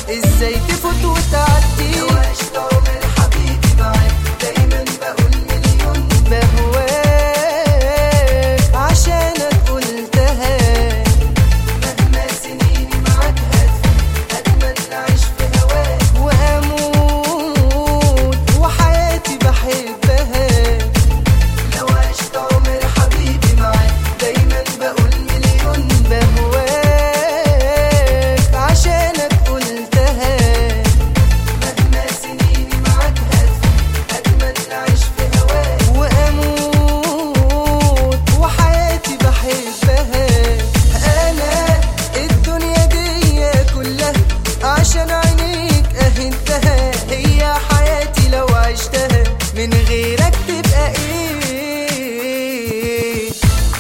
ازاي تفوت وتعدي وعشت عمر حبيبي معاك دايما بقول مليون بهواك عشانك قلتها مهما سنيني معاك هتفوت اتمنى اعيش في هواك واموت وحياتي بحبها لو عشت عمر حبيبي معاك دايما بقول مليون بهواك عشانك قلتها مهما سنيني معاك هتفوت اتمنى اعيش في هواك واموت وحياتي بحبها انا الدنيا دي كلها عشان عينيك اهنتها هي حياتي لو عشتها من غيرك تبقى ايه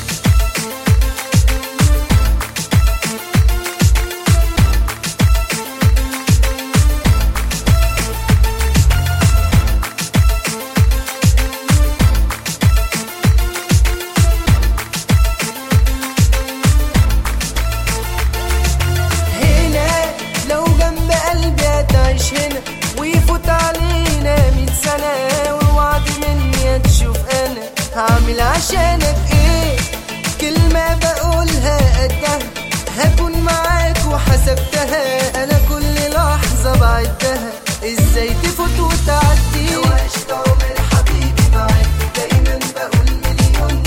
هنا لو جنب قلبي هتعيش هنا ويفوت علينا مية سنة ووعد مني تشوف أنا هعمل عشانك إيه كلمة بقولها قدها هكون معاك وحسبتها أنا كل لحظة بعدها إزاي تفوت وتعدي لو عشت عمر حبيبي معاك دايما بقول مليون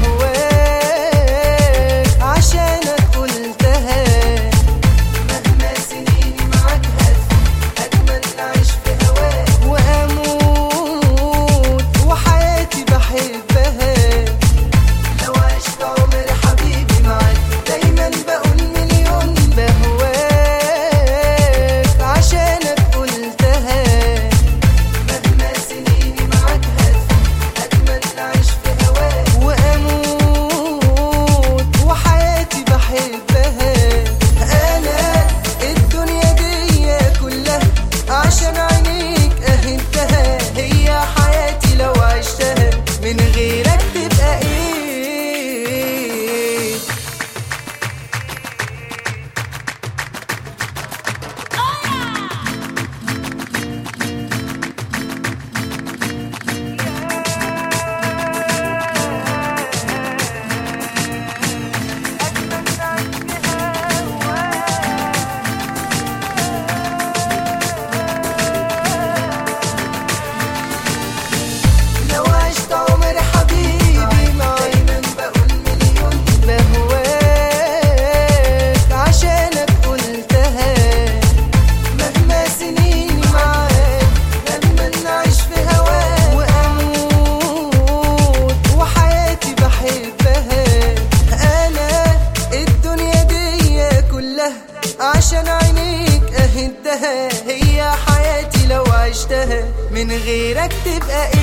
بهواك عشانك قلتها مهما سنيني معاك هتفوت اتمنى اعيش في هواك واموت وحياتي بحبها لو عشت عمر حبيبي معاك دايما بقول مليون بهواك عشانك قلتها مهما سنيني معاك هتفوت اتمنى اعيش في هواك واموت وحياتي بحبها انا الدنيا دي كلها عشان عينيك اهنتها هي حياتي لو عشتها من غيرك تبقى ايه لو عشت عمر حبيبي معاك دايما بقول مليون بهواك عشانك قلتها مهما سنيني معاك اتمنى اعيش في هواك واموت وحياتي بحبها انا الدنيا دي كلها عشان عينيك اهدها هي حياتي لو عشتها من غيرك تبقى ايه